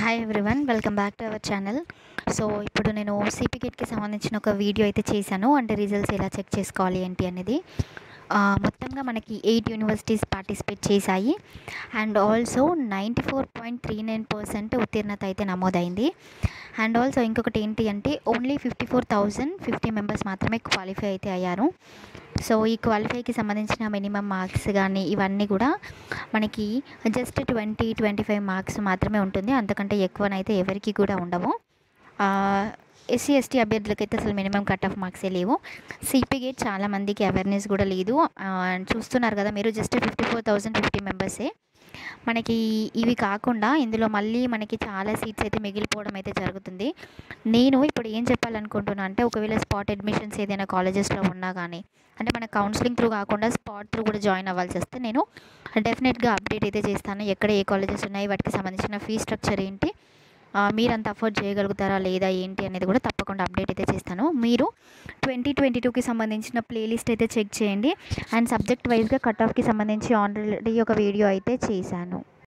hi everyone welcome back to our channel so ఇప్పుడు నేను సిపికెట్కి సంబంధించిన ఒక వీడియో అయితే చేశాను అంటే రిజల్ట్స్ ఎలా చెక్ చేసుకోవాలి ఏంటి అనేది ఆ, మొత్తంగా మనకి ఎయిట్ యూనివర్సిటీస్ పార్టిసిపేట్ చేశాయి and also ninety four point three nine percent ఉత్తీర్ణత అయితే నమోదైంది అండ్ ఆల్సో ఇంకొకటి ఏంటి అంటే only fifty four thousand fifty members మాత్రమే క్వాలిఫై అయితే అయ్యారు సో ఈ క్వాలిఫైకి సంబంధించిన మినిమం మార్క్స్ కానీ ఇవన్నీ కూడా మనకి just twenty twenty five marks మాత్రమే ఉంటుంది అంతకంటే ఎక్కువనైతే ఎవరికి కూడా ఉండవు ఎస్సీ ఎస్టీ అభ్యర్థులకైతే అసలు మినిమం కట్ ఆఫ్ మార్క్సే లేవు సిపి గేట్ చాలా మందికి అవేర్నెస్ కూడా లేదు ఆ, చూస్తున్నారు కదా మీరు just fifty four thousand fifty మెంబర్సే మనకి ఇవి కాకుండా ఇందులో మళ్ళీ మనకి చాలా సీట్స్ అయితే మిగిలిపోవడం అయితే జరుగుతుంది నేను ఇప్పుడు ఏం చెప్పాలనుకుంటున్నా అంటే ఒకవేళ స్పాట్ అడ్మిషన్స్ ఏదైనా కాలేజెస్లో ఉన్నా కానీ అంటే మన కౌన్సిలింగ్ త్రూ కాకుండా స్పాట్ త్రూ కూడా జాయిన్ అవ్వాల్సి వస్తే నేను డెఫినెట్గా అప్డేట్ అయితే చేస్తాను ఎక్కడ ఏ కాలేజెస్ ఉన్నాయి వాటికి సంబంధించిన ఫీ స్ట్రక్చర్ ఏంటి ఆ, మీరంత అఫోర్డ్ చేయగలుగుతారా లేదా ఏంటి అనేది కూడా తప్పకుండా అప్డేట్ అయితే చేస్తాను మీరు ట్వంటీ ట్వంటీ టూకి సంబంధించిన ప్లేలిస్ట్ అయితే చెక్ చేయండి అండ్ సబ్జెక్ట్ వైజ్గా కట్ ఆఫ్కి సంబంధించి ఆల్రెడీ ఒక వీడియో అయితే చేశాను